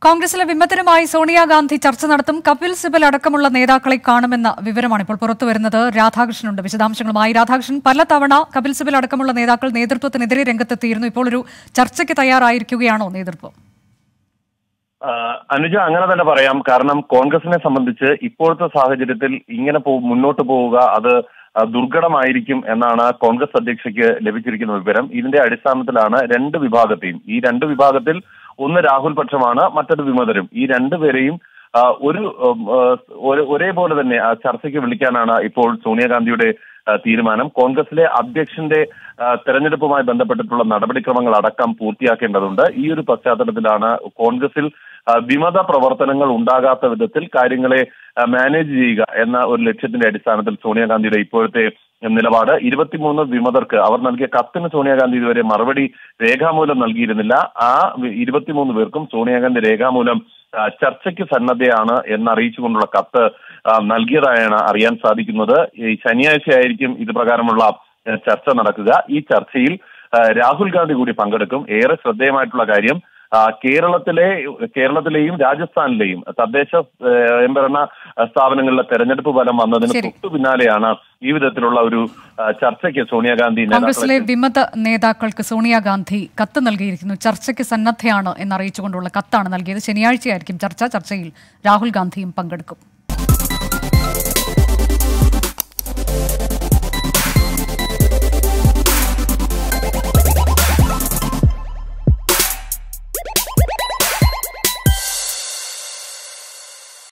കോൺഗ്രസിലെ വിമതരുമായി സോണിയാഗാന്ധി ചർച്ച നടത്തും കപിൽ സിബൽ അടക്കമുള്ള നേതാക്കളെ കാണുമെന്ന വിവരമാണ് ഇപ്പോൾ പുറത്തുവരുന്നത് രാധാകൃഷ്ണനുണ്ട് വിശദാംശങ്ങളുമായി രാധാകൃഷ്ണൻ പലതവണ കപിൽ സിബൽ അടക്കമുള്ള നേതാക്കൾ നേതൃത്വത്തിനെതിരെ രംഗത്തെത്തിയിരുന്നു ഇപ്പോൾ ഒരു ചർച്ചയ്ക്ക് തയ്യാറായിരിക്കുകയാണോ നേതൃത്വം ആ, അനുജ അങ്ങനെ തന്നെ പറയാം കാരണം കോൺഗ്രസിനെ സംബന്ധിച്ച് ഇപ്പോഴത്തെ സാഹചര്യത്തിൽ ഇങ്ങനെ പോ മുന്നോട്ട് പോവുക അത് ആ, ദുർഘടമായിരിക്കും എന്നാണ് കോൺഗ്രസ് അധ്യക്ഷയ്ക്ക് ലഭിച്ചിരിക്കുന്ന വിവരം ഇതിന്റെ അടിസ്ഥാനത്തിലാണ് രണ്ട് വിഭാഗത്തെയും ഈ രണ്ട് വിഭാഗത്തിൽ ഒന്ന് രാഹുൽ പക്ഷമാണ് മറ്റൊരു വിമതരും ഈ രണ്ടുപേരെയും ആ, ഒരു ഉം, ആ, ഒരു- ഒരേപോലെ തന്നെ ആ ചർച്ചയ്ക്ക് വിളിക്കാനാണ് ഇപ്പോൾ സോണിയാഗാന്ധിയുടെ ആ, തീരുമാനം കോൺഗ്രസിലെ അധ്യക്ഷന്റെ ആ, തെരഞ്ഞെടുപ്പുമായി ബന്ധപ്പെട്ടിട്ടുള്ള നടപടിക്രമങ്ങൾ അടക്കം പൂർത്തിയാക്കേണ്ടതുണ്ട് ഈ ഒരു പശ്ചാത്തലത്തിലാണ് കോൺഗ്രസിൽ ആ, വിമത പ്രവർത്തനങ്ങൾ ഉണ്ടാകാത്ത വിധത്തിൽ കാര്യങ്ങളെ ആ, മാനേജ് ചെയ്യുക എന്ന ഒരു ലക്ഷ്യത്തിന്റെ അടിസ്ഥാനത്തിൽ സോണിയാഗാന്ധിയുടെ ഇപ്പോഴത്തെ നിലപാട് ഇരുപത്തിമൂന്ന് വിമതർക്ക് അവർ നൽകിയ കത്തിന് സോണിയാഗാന്ധി ഇതുവരെ മറുപടി രേഖാമൂലം നൽകിയിരുന്നില്ല ആ വി- ഇരുപത്തിമൂന്ന് പേർക്കും സോണിയാഗാന്ധി രേഖാമൂലം ആ, ചർച്ചയ്ക്ക് സന്നദ്ധയാണ് എന്നറിയിച്ചുകൊണ്ടുള്ള കത്ത് ആ, നൽകിയതായാണ് അറിയാൻ സാധിക്കുന്നത് ഈ ശനിയാഴ്ചയായിരിക്കും ഇത് പ്രകാരമുള്ള ആ, ചർച്ച നടക്കുക ഈ ചർച്ചയിൽ ആ, രാഹുൽ ഗാന്ധി കൂടി പങ്കെടുക്കും ഏറെ ശ്രദ്ധേയമായിട്ടുള്ള കാര്യം ആ, കേരളത്തിലെ കേരളത്തിലെയും രാജസ്ഥാനിലെയും തദ്ദേശ ആ, സ്വയംഭരണ സ്ഥാപനങ്ങളിലെ തെരഞ്ഞെടുപ്പ് ഫലം വന്നതിന് ശരി. തൊട്ടു പിന്നാലെയാണ് ഈ വിധത്തിലുള്ള ഒരു ആ, ചർച്ചയ്ക്ക് സോണിയാഗാന്ധി കോൺഗ്രസിലെ നേതാക്കളെ വിമത നേതാക്കൾക്ക് സോണിയാഗാന്ധി കത്ത് നൽകിയിരിക്കുന്നു ചർച്ചയ്ക്ക് സന്നദ്ധയാണ് എന്നറിയിച്ചുകൊണ്ടുള്ള കത്താണ് നൽകിയത് ശനിയാഴ്ചയായിരിക്കും ചർച്ച ചർച്ചയിൽ രാഹുൽ ഗാന്ധിയും പങ്കെടുക്കും